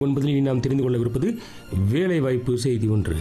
ஒன்பதில் இனி நாம் தெரிந்து கொள்ளவிருப்பது வேலைவாய்ப்பு செய்தி ஒன்று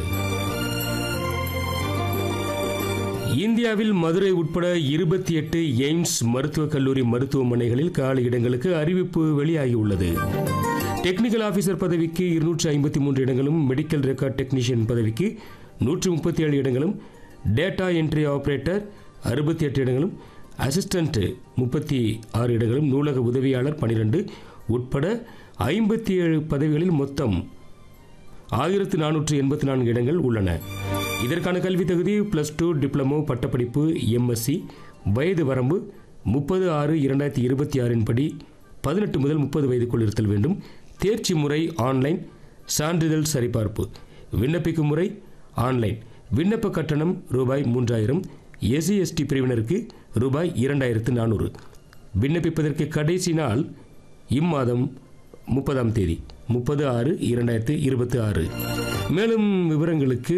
இந்தியாவில் மதுரை உட்பட இருபத்தி எட்டு எய்ம்ஸ் மருத்துவக் கல்லூரி மருத்துவமனைகளில் காலி இடங்களுக்கு அறிவிப்பு வெளியாகியுள்ளது டெக்னிக்கல் ஆபீசர் பதவிக்கு இருநூற்றி ஐம்பத்தி மூன்று இடங்களும் மெடிக்கல் ரெக்கார்ட் டெக்னீஷியன் பதவிக்கு நூற்றி முப்பத்தி ஏழு இடங்களும் டேட்டா என்ட்ரி ஆபரேட்டர் அறுபத்தி எட்டு இடங்களும் அசிஸ்டன்ட் முப்பத்தி ஆறு இடங்களும் நூலக உதவியாளர் பனிரெண்டு உட்பட ஐம்பத்தி ஏழு பதவிகளில் மொத்தம் ஆயிரத்து நானூற்று எண்பத்தி நான்கு இடங்கள் உள்ளன இதற்கான கல்வி தகுதி பிளஸ் டூ டிப்ளமோ பட்டப்படிப்பு எம்எஸ்சி வயது வரம்பு முப்பது ஆறு இரண்டாயிரத்தி இருபத்தி ஆறின் படி பதினெட்டு முதல் முப்பது வயதுக்குள் இருத்தல் வேண்டும் தேர்ச்சி முறை ஆன்லைன் சான்றிதழ் சரிபார்ப்பு விண்ணப்பிக்கும் முறை ஆன்லைன் விண்ணப்ப கட்டணம் ரூபாய் மூன்றாயிரம் எஸ்சி எஸ்டி பிரிவினருக்கு ரூபாய் இரண்டாயிரத்து நானூறு விண்ணப்பிப்பதற்கு கடைசி நாள் இம்மாதம் முப்பதாம் தேதி முப்பது ஆறு இரண்டாயிரத்து இருபத்தி ஆறு மேலும் விவரங்களுக்கு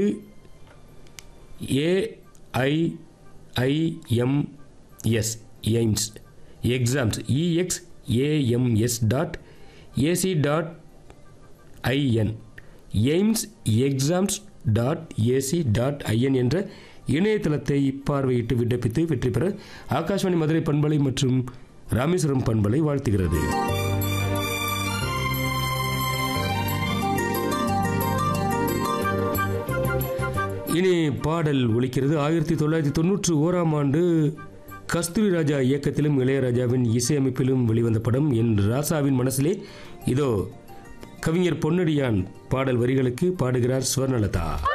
AIIMS AIIMS exams EX AMS dot AC dot IN AIIMS exams dot AC dot IN என்ற இணையதளத்தை பார்வையிட்டு விண்ணப்பித்து வெற்றி பெற ஆகாஷ்வாணி மதுரை பண்பலை மற்றும் ராமேஸ்வரம் பண்பலை வாழ்த்துகிறது இனி பாடல் ஒலிக்கிறது ஆயிரத்தி தொள்ளாயிரத்தி தொண்ணூற்று ஓராம் ஆண்டு கஸ்தூரி ராஜா இயக்கத்திலும் இளையராஜாவின் இசையமைப்பிலும் வெளிவந்த படம் என் ராசாவின் மனசிலே இதோ கவிஞர் பொன்னடியான் பாடல் வரிகளுக்கு பாடுகிறார் ஸ்வர்ணலதா